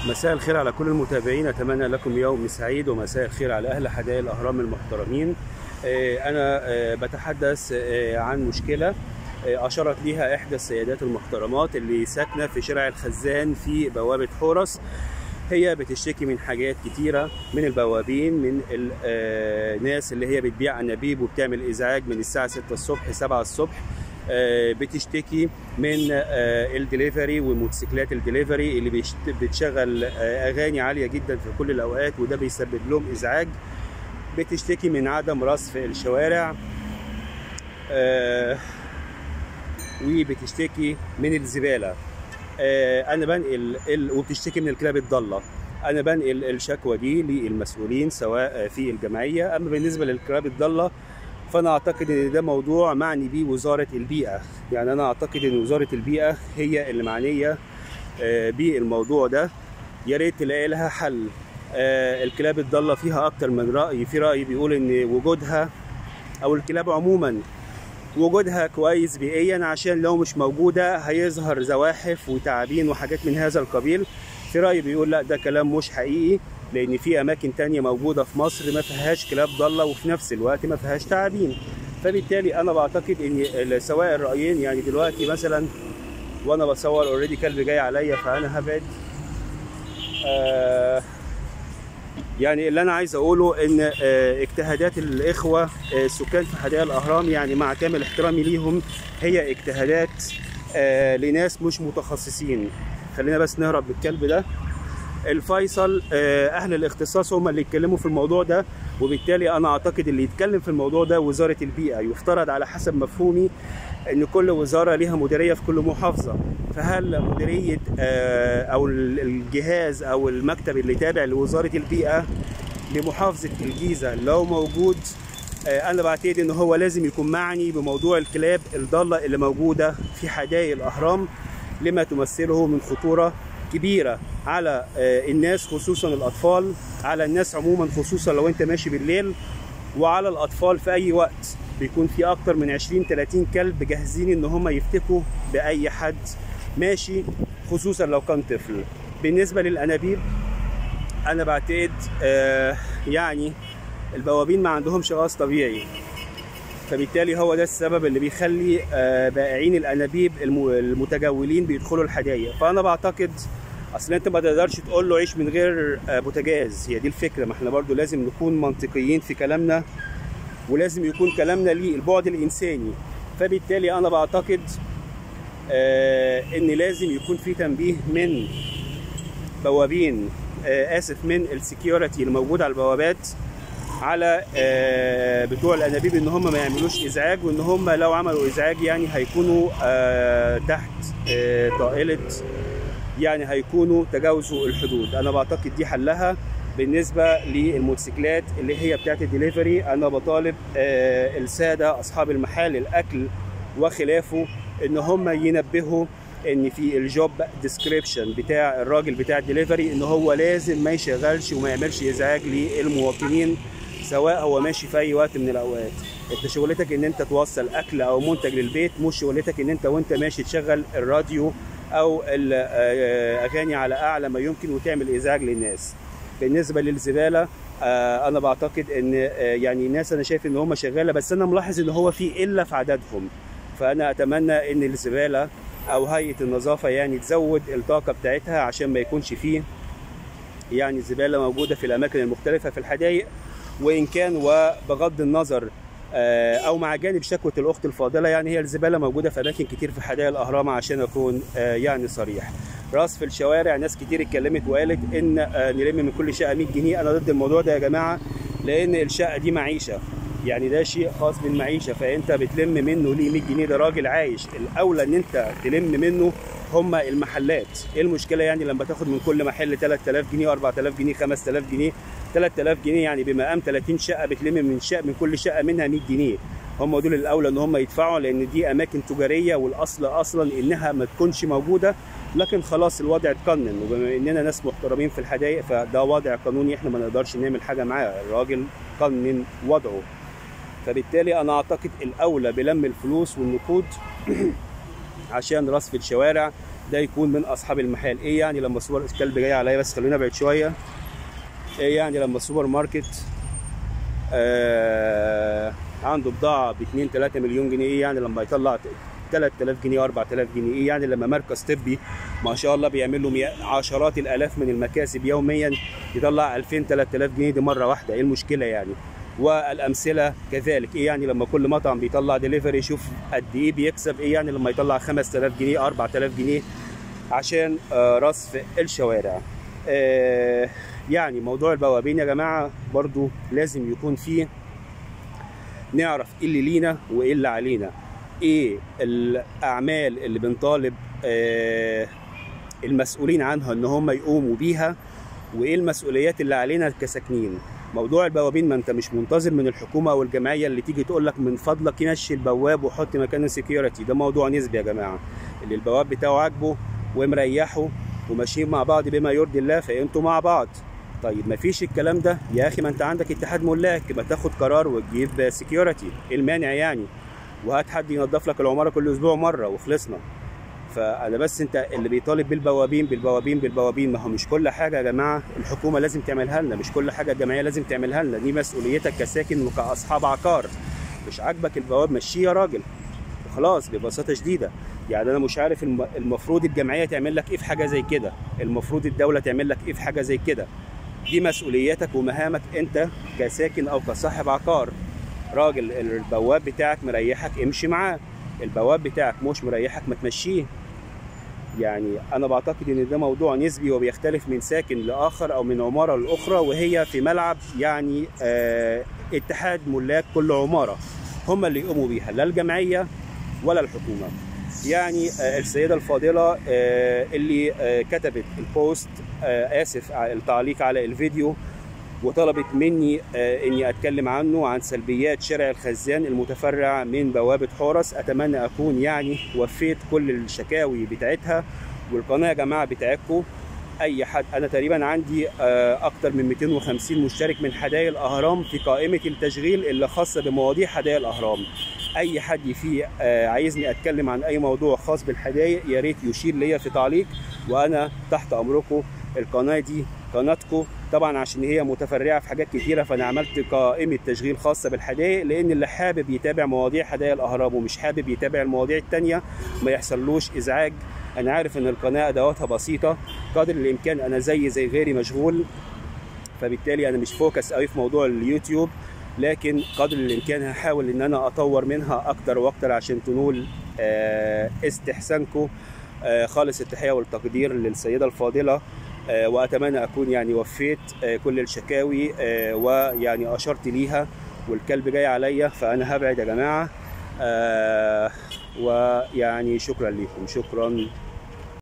مساء الخير على كل المتابعين اتمنى لكم يوم سعيد ومساء الخير على اهل حدائق الاهرام المحترمين آه، انا آه، بتحدث آه، عن مشكله آه، اشارت ليها احدى السيدات المحترمات اللي ساكنه في شارع الخزان في بوابه حورس هي بتشتكي من حاجات كتيرة من البوابين من الناس اللي هي بتبيع أنابيب وبتعمل إزعاج من الساعة 6 الصبح 7 الصبح آه، بتشتكي من آه، الدليفري وموتوسيكلات الدليفري اللي بيشت- بتشغل آه، أغاني عالية جدا في كل الأوقات وده بيسبب لهم إزعاج بتشتكي من عدم رصف الشوارع آه، وبتشتكي من الزبالة آه، انا بنقل ال... وبتشتكي من الكلاب الضاله انا بنقل الشكوى دي للمسؤولين سواء في الجمعيه اما بالنسبه للكلاب الضاله فانا اعتقد ان ده موضوع معني بيه وزاره البيئه يعني انا اعتقد ان وزاره البيئه هي اللي معنيه آه، بالموضوع ده يا ريت تلاقي لها حل آه، الكلاب الضاله فيها اكتر من راي في راي بيقول ان وجودها او الكلاب عموما وجودها كويس بيئيا عشان لو مش موجوده هيظهر زواحف وتعابين وحاجات من هذا القبيل في راي بيقول لا ده كلام مش حقيقي لان في اماكن تانية موجوده في مصر ما فيهاش كلاب ضاله وفي نفس الوقت ما فيهاش تعابين فبالتالي انا بعتقد ان ال- سواء الرايين يعني دلوقتي مثلا وانا بصور اوريدي كلب جاي عليا فانا هبعد آه يعني اللي انا عايز اقوله ان آه، اجتهادات الاخوه آه، السكان في حدائق الاهرام يعني مع كامل احترامي ليهم هي اجتهادات آه، لناس مش متخصصين خلينا بس نهرب من الكلب ده الفيصل آه، اهل الاختصاص هم اللي يتكلموا في الموضوع ده وبالتالي انا اعتقد اللي يتكلم في الموضوع ده وزاره البيئه يفترض على حسب مفهومي ان كل وزاره ليها مديريه في كل محافظه فهل مديريه آه، او ال- الجهاز او المكتب اللي تابع لوزاره البيئه لمحافظه الجيزه لو موجود آه، انا بعتقد ان هو لازم يكون معني بموضوع الكلاب الضاله اللي موجوده في حدائق الاهرام لما تمثله من خطوره كبيره على آه، الناس خصوصا الاطفال على الناس عموما خصوصا لو انت ماشي بالليل وعلى الاطفال في اي وقت بيكون في اكتر من 20 30 كلب جاهزين ان هم يفتكوا باي حد ماشي خصوصا لو كان طفل بالنسبه للانابيب انا بعتقد آه يعني البوابين ما عندهمش غاز طبيعي فبالتالي هو ده السبب اللي بيخلي آه، بائعين الانابيب الم- المتجولين بيدخلوا الحدائق فانا بعتقد اصل انت ما تقدرش تقول له عيش من غير آه، بوتاجاز هي دي الفكره ما احنا برضو لازم نكون منطقيين في كلامنا ولازم يكون كلامنا ليه البعد الانساني فبالتالي انا بعتقد آه، ان لازم يكون في تنبيه من بوابين آه، اسف من السكيورتي اللي موجود على البوابات على آه، بتوع الانابيب ان هم ما يعملوش ازعاج وان هم لو عملوا ازعاج يعني هيكونوا آه، تحت آه، طائله يعني هيكونوا تجاوزوا الحدود انا بعتقد دي حلها بالنسبه للموتوسيكلات اللي هي بتاعت الدليفري انا بطالب آه، الساده اصحاب المحال الاكل وخلافه ان هم ينبهوا ان في الجوب ديسكريبشن بتاع الراجل بتاع الدليفري ان هو لازم ما يشغلش وما يعملش ازعاج للمواطنين سواء هو ماشي في اي وقت من الاوقات انت شغلتك ان انت توصل اكل او منتج للبيت مش شغلتك ان انت وانت ماشي تشغل الراديو او الاغاني على اعلى ما يمكن وتعمل ازعاج للناس بالنسبه للزباله آه، انا بعتقد ان آه، يعني الناس انا شايف ان هم شغاله بس انا ملاحظ ان هو في قله في عددهم فانا اتمنى ان الزباله او هيئه النظافه يعني تزود الطاقه بتاعتها عشان ما يكونش فيه يعني زباله موجوده في الاماكن المختلفه في الحدائق وان كان وبغض النظر آه، او مع جانب شكوى الاخت الفاضله يعني هي الزباله موجوده في اماكن كتير في حدائق الاهرام عشان اكون آه، يعني صريح رصف الشوارع ناس كتير اتكلمت وقالت ان آه، نلم من كل شقه 100 جنيه انا ضد الموضوع ده يا جماعه لان الشقه دي معيشه يعني ده شيء خاص بالمعيشه فانت بتلم منه ليه 100 جنيه ده راجل عايش الاولى ان انت تلم منه هم المحلات ايه المشكله يعني لما تاخد من كل محل 3000 جنيه 4000 جنيه 5000 جنيه 3000 جنيه يعني بمقام 30 شقه بتلم من شقه من كل شقه منها 100 جنيه هم دول الاولى ان هم يدفعوا لان دي اماكن تجاريه والاصل اصلا انها ما تكونش موجوده لكن خلاص الوضع اتقنن وبما اننا ناس محترمين في الحدائق فده وضع قانوني احنا ما نقدرش نعمل حاجه معاه الراجل قنن وضعه فبالتالي انا اعتقد الاولى بلم الفلوس والنقود عشان رصف الشوارع ده يكون من اصحاب المحل ايه يعني لما السوبر الكلب جاي عليا بس خلونا ابعد شويه ايه يعني لما السوبر ماركت آه عنده بضاعه ب 2 3 مليون جنيه ايه يعني لما يطلع 3000 جنيه 4000 جنيه ايه يعني لما مركز طبي ما شاء الله بيعمل له مئة- عشرات الالاف من المكاسب يوميا يطلع 2000 3000 جنيه دي مره واحده ايه المشكله يعني والامثله كذلك ايه يعني لما كل مطعم بيطلع ديليفري شوف قد ايه بيكسب ايه يعني لما يطلع 5000 جنيه 4000 جنيه عشان آه، رصف الشوارع آه، يعني موضوع البوابين يا جماعه برضو لازم يكون فيه نعرف ايه اللي لينا وايه اللي علينا ايه الاعمال اللي بنطالب آه، المسؤولين عنها ان هم يقوموا بيها وايه المسؤوليات اللي علينا كساكنين موضوع البوابين ما انت مش منتظر من الحكومه او الجمعيه اللي تيجي تقول لك من فضلك يمشي البواب وحط مكانه سكيورتي ده موضوع نسبي يا جماعه اللي البواب بتاعه عاجبه ومريحه وماشيين مع بعض بما يرضي الله فانتوا مع بعض طيب ما فيش الكلام ده يا اخي ما انت عندك اتحاد ملاك ما تاخد قرار وتجيب سكيورتي ايه المانع يعني وهات حد ينظف لك العماره كل اسبوع مره وخلصنا فانا بس انت اللي بيطالب بالبوابين بالبوابين بالبوابين ما هو مش كل حاجه يا جماعه الحكومه لازم تعملها لنا مش كل حاجه الجمعيه لازم تعملها لنا دي مسؤوليتك كساكن وكاصحاب عقار مش عاجبك البواب مشيه يا راجل وخلاص ببساطه شديده يعني انا مش عارف الم- المفروض الجمعيه تعمل لك ايه في حاجه زي كده المفروض الدوله تعمل لك ايه في حاجه زي كده دي مسؤولياتك ومهامك انت كساكن او كصاحب عقار راجل البواب بتاعك مريحك امشي معاه البواب بتاعك مش مريحك ما تمشيه يعني انا بعتقد ان ده موضوع نسبي وبيختلف من ساكن لاخر او من عماره لاخرى وهي في ملعب يعني آه اتحاد ملاك كل عماره هم اللي يقوموا بيها لا الجمعيه ولا الحكومه يعني آه السيده الفاضله آه اللي آه كتبت البوست آه اسف على التعليق على الفيديو وطلبت مني آه، اني اتكلم عنه عن سلبيات شارع الخزان المتفرع من بوابه حورس اتمنى اكون يعني وفيت كل الشكاوي بتاعتها والقناه يا جماعه بتاعتكم اي حد انا تقريبا عندي آه، اكتر من 250 مشترك من حدائق الاهرام في قائمه التشغيل اللي خاصه بمواضيع حدائق الاهرام اي حد فيه آه، عايزني اتكلم عن اي موضوع خاص بالحدائق يا ريت يشير ليا في تعليق وانا تحت امركم القناه دي قناتكم طبعا عشان هي متفرعه في حاجات كتيره فانا عملت قائمه تشغيل خاصه بالحدائق لان اللي حابب يتابع مواضيع حدائق الاهرام ومش حابب يتابع المواضيع التانية ما يحصلوش ازعاج انا عارف ان القناه ادواتها بسيطه قدر الامكان انا زي زي غيري مشغول فبالتالي انا مش فوكس قوي في موضوع اليوتيوب لكن قدر الامكان هحاول ان انا اطور منها اكتر واكتر عشان تنول آه، استحسانكم آه، خالص التحيه والتقدير للسيده الفاضله آه، واتمنى اكون يعني وفيت آه، كل الشكاوي آه، ويعني اشرت ليها والكلب جاي عليا فانا هبعد يا جماعه آه، ويعني شكرا لكم شكرا